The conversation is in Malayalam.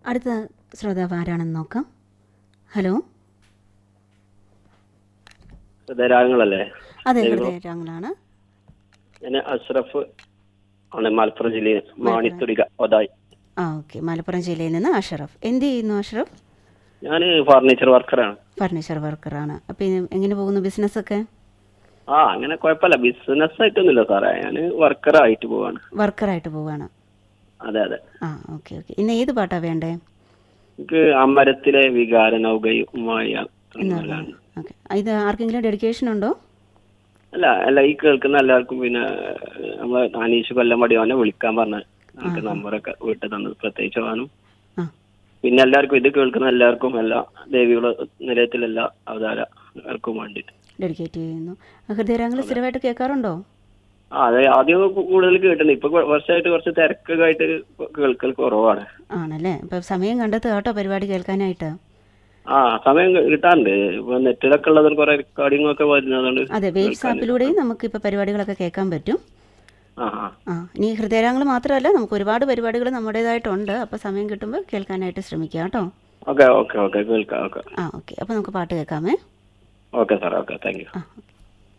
അടുത്ത ശ്രോതാവ് ആരാണെന്ന് നോക്കാം ഹലോ ഹൃദയരാഗങ്ങളല്ലേ അതെ ഹൃദയരാങ്ങളാണ് ഞാൻ അഷ്റഫ് ആണ് മലപ്പുറം ജില്ലയിൽ മാണിത്തുടിക ഒതായി ആ ഓക്കെ മലപ്പുറം ജില്ലയിൽ നിന്ന് അഷറഫ് എന്ത് ചെയ്യുന്നു അഷറഫ് ഞാൻ ഫർണിച്ചർ വർക്കറാണ് ഫർണിച്ചർ വർക്കറാണ് അപ്പം ഇത് എങ്ങനെ പോകുന്നു ബിസിനസ്സൊക്കെ ആ അങ്ങനെ കുഴപ്പമില്ല ബിസിനസ് ആയിട്ടൊന്നുമില്ല സാറേ ഞാൻ വർക്കറായിട്ട് പോവാണ് വർക്കറായിട്ട് പോവാണ് അതെ അതെ ആ ഓക്കെ ഓക്കെ ഇന്ന് ഏത് പാട്ടാണ് വേണ്ടേ എനിക്ക് അമരത്തിലെ വികാര നൗകയുമായ എന്നാണ് ഓക്കെ ഇത് ആർക്കെങ്കിലും ഡെഡിക്കേഷൻ ഉണ്ടോ അല്ല അല്ല ഈ കേൾക്കുന്ന എല്ലാവർക്കും പിന്നെ നമ്മളെ അനീഷ് കൊല്ലമടി അവനെ വിളിക്കാൻ പറഞ്ഞ നമുക്ക് നമ്പറൊക്കെ വീട്ടിൽ തന്നത് പ്രത്യേകിച്ച് അവനും ആ പിന്നെ എല്ലാവർക്കും ഇത് കേൾക്കുന്ന എല്ലാവർക്കും എല്ലാ ദേവിയുടെ നിലയത്തിലെല്ലാ അവതാരർക്കും വേണ്ടിയിട്ട് ഡെഡിക്കേറ്റ് ചെയ്യുന്നു ഹൃദയരാഗങ്ങൾ സ്ഥിരമായിട്ട് കേൾക്കാറുണ്ടോ ആ അതെ ആദ്യം കൂടുതൽ കേട്ടിട്ടുണ്ട് ഇപ്പൊ കൊ- വർഷമായിട്ട് കുറച്ച് തിരക്കൊക്കെ ആയിട്ട് കേൾക്കൽ കുറവാണ് ആണല്ലേ അപ്പം സമയം കണ്ടെത്തുക കേട്ടോ പരിപാടി കേൾക്കാനായിട്ട് ആ സമയം കിട്ടാറുണ്ട് ഇപ്പൊ നെറ്റിലൊക്കെ ഉള്ളത് കുറെ റെക്കോർഡിംഗ് ഒക്കെ വരുന്നതുകൊണ്ട് അതെ വേവ്സ് ആപ്പിലൂടെയും നമുക്കിപ്പോൾ പരിപാടികളൊക്കെ കേൾക്കാൻ പറ്റും ആ ആ ആ ഇനി ഹൃദയരാഗങ്ങൾ മാത്രമല്ല നമുക്ക് ഒരുപാട് പരിപാടികൾ നമ്മുടേതായിട്ടുണ്ട് അപ്പോൾ സമയം കിട്ടുമ്പോൾ കേൾക്കാനായിട്ട് ശ്രമിക്കുക കേട്ടോ ഓക്കെ ഓക്കെ ഓക്കെ കേൾക്കാം ഓക്കെ ആ ഓക്കെ അപ്പോൾ നമുക്ക് പാട്ട് കേൾക്കാമേ okay sir okay thank you ആ ഓക്കെ